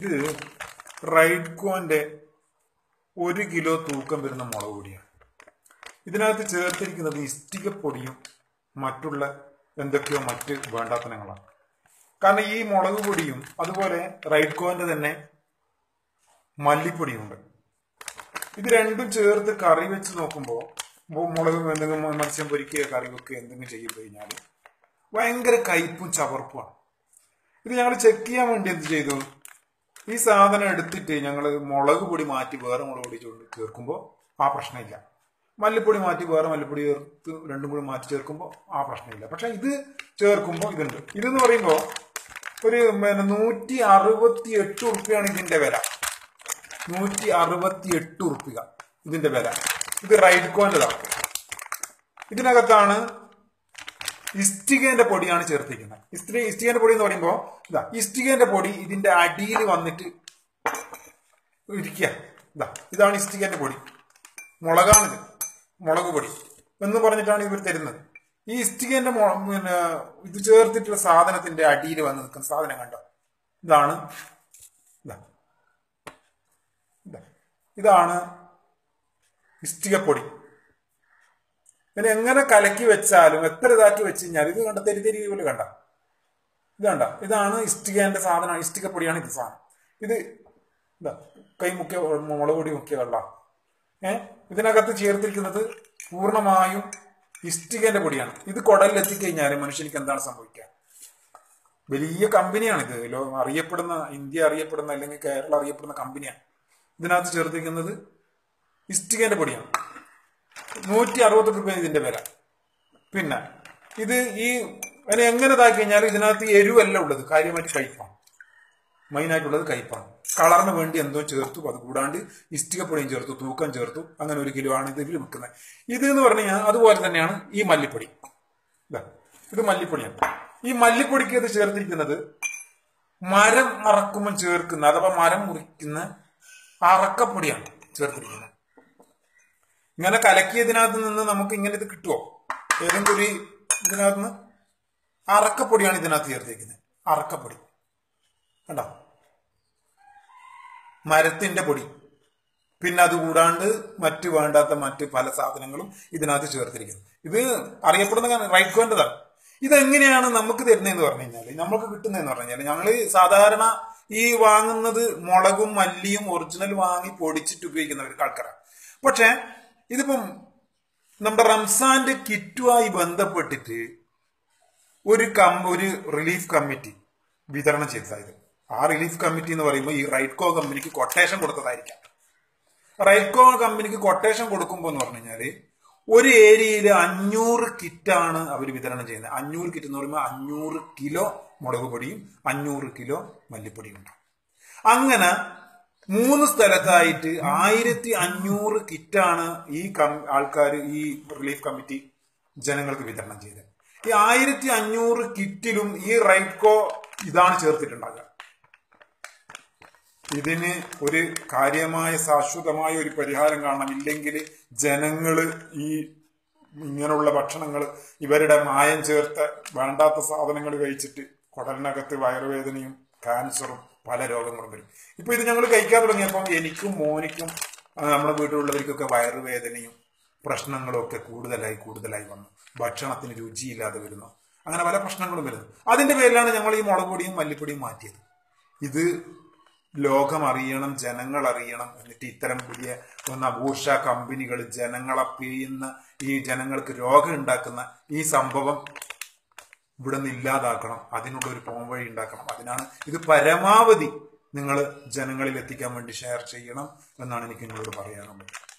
ഇത് റൈഡ്കോന്റെ ഒരു കിലോ തൂക്കം വരുന്ന മുളക് പൊടിയാണ് ഇതിനകത്ത് ചേർത്തിരിക്കുന്നത് ഇഷ്ടികപ്പൊടിയും മറ്റുള്ള എന്തൊക്കെയോ മറ്റ് വേണ്ടാത്തനങ്ങളാണ് കാരണം ഈ മുളക് പൊടിയും അതുപോലെ റൈഡ്കോന്റെ തന്നെ മല്ലിപ്പൊടിയുണ്ട് ഇത് രണ്ടും ചേർത്ത് കറി വെച്ച് നോക്കുമ്പോൾ മുളക് എന്തെങ്കിലും മത്സ്യം പൊരിക്കുകയോ കറി വെക്കുകയോ എന്തെങ്കിലും ചെയ്ത് കഴിഞ്ഞാൽ ഭയങ്കര കയ്പും ചവർപ്പുമാണ് ഇത് ഞങ്ങൾ ചെക്ക് ചെയ്യാൻ വേണ്ടി എന്ത് ചെയ്തു ഈ സാധനം എടുത്തിട്ട് ഞങ്ങൾ മുളക് പൊടി മാറ്റി വേറെ മുളക് പൊടി ചൂട് ചേർക്കുമ്പോൾ ആ പ്രശ്നമില്ല മല്ലിപ്പൊടി മാറ്റി വേറെ മല്ലിപ്പൊടി ചേർത്ത് രണ്ടും കൂടി മാറ്റി ചേർക്കുമ്പോൾ ആ പ്രശ്നമില്ല പക്ഷെ ഇത് ചേർക്കുമ്പോൾ ഇതുണ്ട് ഇതെന്ന് പറയുമ്പോൾ ഒരു പിന്നെ നൂറ്റി അറുപത്തി എട്ട് ഉറുപ്പ്യാണ് ഇതിന്റെ വില നൂറ്റി അറുപത്തി എട്ട് ഉറുപ്പിക ഇതിന്റെ വില ഇത് റൈഡ്കോൻ്റെതാണ് ഇതിനകത്താണ് ഇഷ്ടികേന്റെ പൊടിയാണ് ചേർത്തിരിക്കുന്നത് ഇസ്ത്രി ഇഷ്ടികേന്റെ പൊടി എന്ന് പറയുമ്പോൾ ഇതാ ഇഷ്ടികേന്റെ പൊടി ഇതിന്റെ അടിയിൽ വന്നിട്ട് ഇരിക്കുക ഇതാ ഇതാണ് ഇഷ്ടികേന്റെ പൊടി മുളകാണിത് മുളക് പൊടി എന്ന് പറഞ്ഞിട്ടാണ് ഇവർ തരുന്നത് ഈ ഇഷ്ടികേന്റെ മു- പിന്നെ ഇത് ചേർത്തിട്ടുള്ള സാധനത്തിന്റെ അടിയിൽ വന്ന് നിൽക്കുന്ന സാധനം കണ്ടോ ഇതാണ് ഇതാ ഇതാ. ഇതാണ് ഇഷ്ടികപ്പൊടി പിന്നെ എങ്ങനെ കലക്കി വെച്ചാലും എത്ര ഇതാക്കി വെച്ച് കഴിഞ്ഞാൽ ഇത് കണ്ട തെരി തെരി പോലെ കണ്ട ഇത് കണ്ട ഇതാണ് ഇഷ്ടികേന്റെ സാധനം ഇഷ്ടികപ്പൊടിയാണ് ഇത് സാധനം ഇത് ഇതാ കൈ മുക്കിയ മുളക് പൊടി മുക്കിയ വെള്ളം ഏഹ് ഇതിനകത്ത് ചേർത്തിരിക്കുന്നത് പൂർണ്ണമായും ഇഷ്ടികേന്റെ പൊടിയാണ് ഇത് കുടലിൽ എത്തിക്കഴിഞ്ഞാൽ മനുഷ്യനിക്ക് എന്താണ് സംഭവിക്കുക വലിയ കമ്പനിയാണ് ഇത് ലോ അറിയപ്പെടുന്ന ഇന്ത്യ അറിയപ്പെടുന്ന അല്ലെങ്കിൽ കേരളം അറിയപ്പെടുന്ന കമ്പനിയാണ് ഇതിനകത്ത് ചേർത്തിരിക്കുന്നത് ഇഷ്ടികേന്റെ പൊടിയാണ് നൂറ്റി അറുപത്തെട്ട് രൂപ ഇതിന്റെ വില പിന്നെ ഇത് ഈ അതിനെ എങ്ങനെ ഇതാക്കി കഴിഞ്ഞാൽ ഇതിനകത്ത് എരിവല്ല ഉള്ളത് കാര്യമായിട്ട് കയ്പാണ് മെയിനായിട്ടുള്ളത് കയ്പാണ് കളറിന് വേണ്ടി എന്തോ ചേർത്തു അത് കൂടാണ്ട് ഇഷ്ടികപ്പൊടിയും ചേർത്തു തൂക്കം ചേർത്തു അങ്ങനെ ഒരു കിലോ ആണ് ഇതിൽ വിൽക്കുന്നത് ഇത് എന്ന് പറഞ്ഞു കഴിഞ്ഞാൽ അതുപോലെ തന്നെയാണ് ഈ മല്ലിപ്പൊടി ഇതാ ഇത് മല്ലിപ്പൊടിയാണ് ഈ മല്ലിപ്പൊടിക്ക് ഇത് ചേർത്തിരിക്കുന്നത് മരം അറക്കുമ്പോൾ ചേർക്കുന്ന അഥവാ മരം മുറിക്കുന്ന അറക്കപ്പൊടിയാണ് ചേർത്തിരിക്കുന്നത് ഇങ്ങനെ കലക്കിയതിനകത്ത് നിന്ന് നമുക്ക് ഇങ്ങനെ ഇത് കിട്ടുമോ ഏതെങ്കിലും ഒരു ഇതിനകത്ത് നിന്ന് അറക്കപ്പൊടിയാണ് ഇതിനകത്ത് ചേർത്തിരിക്കുന്നത് അറക്കപ്പൊടി കണ്ടോ മരത്തിന്റെ പൊടി പിന്നെ അത് കൂടാണ്ട് മറ്റ് വേണ്ടാത്ത മറ്റ് പല സാധനങ്ങളും ഇതിനകത്ത് ചേർത്തിരിക്കുന്നു ഇത് അറിയപ്പെടുന്ന റൈറ്റ്കോൻ്റെതാണ് ഇതെങ്ങനെയാണ് നമുക്ക് തരുന്നതെന്ന് പറഞ്ഞു കഴിഞ്ഞാൽ നമുക്ക് കിട്ടുന്നതെന്ന് പറഞ്ഞു കഴിഞ്ഞാൽ ഞങ്ങൾ സാധാരണ ഈ വാങ്ങുന്നത് മുളകും മല്ലിയും ഒറിജിനൽ വാങ്ങി പൊടിച്ചിട്ട് ഉപയോഗിക്കുന്നവർക്ക് ആൾക്കാരാണ് പക്ഷെ ഇതിപ്പം നമ്മുടെ റംസാന്റെ കിറ്റുമായി ബന്ധപ്പെട്ടിട്ട് ഒരു കം ഒരു റിലീഫ് കമ്മിറ്റി വിതരണം ചെയ്തതായത് ആ റിലീഫ് കമ്മിറ്റി എന്ന് പറയുമ്പോൾ ഈ റൈറ്റ്കോ കമ്പനിക്ക് കൊട്ടേഷൻ കൊടുത്തതായിരിക്കാം റൈറ്റ്കോ കമ്പനിക്ക് കൊട്ടേഷൻ കൊടുക്കുമ്പോൾ എന്ന് പറഞ്ഞു കഴിഞ്ഞാല് ഒരു ഏരിയയിൽ അഞ്ഞൂറ് കിറ്റാണ് അവർ വിതരണം ചെയ്യുന്നത് അഞ്ഞൂറ് കിറ്റ് എന്ന് പറയുമ്പോൾ അഞ്ഞൂറ് കിലോ മുളക് പൊടിയും അഞ്ഞൂറ് കിലോ മല്ലിപ്പൊടിയും ഉണ്ടാവും അങ്ങനെ മൂന്ന് സ്ഥലത്തായിട്ട് ആയിരത്തി അഞ്ഞൂറ് കിറ്റാണ് ഈ ആൾക്കാർ ഈ റിലീഫ് കമ്മിറ്റി ജനങ്ങൾക്ക് വിതരണം ചെയ്തത് ഈ ആയിരത്തി അഞ്ഞൂറ് കിറ്റിലും ഈ റൈറ്റ്കോ ഇതാണ് ചേർത്തിട്ടുണ്ടാകുക ഇതിന് ഒരു കാര്യമായ ശാശ്വതമായ ഒരു പരിഹാരം കാണണം ഇല്ലെങ്കിൽ ജനങ്ങള് ഈ ഇങ്ങനെയുള്ള ഭക്ഷണങ്ങൾ ഇവരുടെ മായം ചേർത്ത വേണ്ടാത്ത സാധനങ്ങൾ കഴിച്ചിട്ട് കുടലിനകത്ത് വയറുവേദനയും ക്യാൻസറും പല രോഗങ്ങളും വരും ഇപ്പൊ ഇത് ഞങ്ങൾ കഴിക്കാൻ തുടങ്ങിയപ്പോൾ എനിക്കും മോനിക്കും ആ, നമ്മുടെ വീട്ടിലുള്ളവർക്കൊക്കെ വയറുവേദനയും പ്രശ്നങ്ങളും ഒക്കെ കൂടുതലായി കൂടുതലായി വന്നു ഭക്ഷണത്തിന് രുചിയില്ലാതെ വരുന്നു അങ്ങനെ പല പ്രശ്നങ്ങളും വരുന്നു അതിന്റെ പേരിലാണ് ഞങ്ങൾ ഈ മുളക് പൊടിയും മല്ലിപ്പൊടിയും മാറ്റിയത് ഇത് ലോകം അറിയണം ജനങ്ങൾ അറിയണം എന്നിട്ട് ഇത്തരം പുതിയ ഒന്ന് അപൂർഷ കമ്പനികൾ ജനങ്ങളെ പിഴിയുന്ന ഈ ജനങ്ങൾക്ക് രോഗം ഉണ്ടാക്കുന്ന ഈ സംഭവം ഇവിടെ നിന്ന് ഇല്ലാതാക്കണം അതിനുള്ള ഒരു പോംവഴി ഉണ്ടാക്കണം അതിനാണ് ഇത് പരമാവധി നിങ്ങൾ ജനങ്ങളിൽ എത്തിക്കാൻ വേണ്ടി ഷെയർ ചെയ്യണം എന്നാണ് എനിക്ക് നിങ്ങളോട് പറയാനുള്ളത്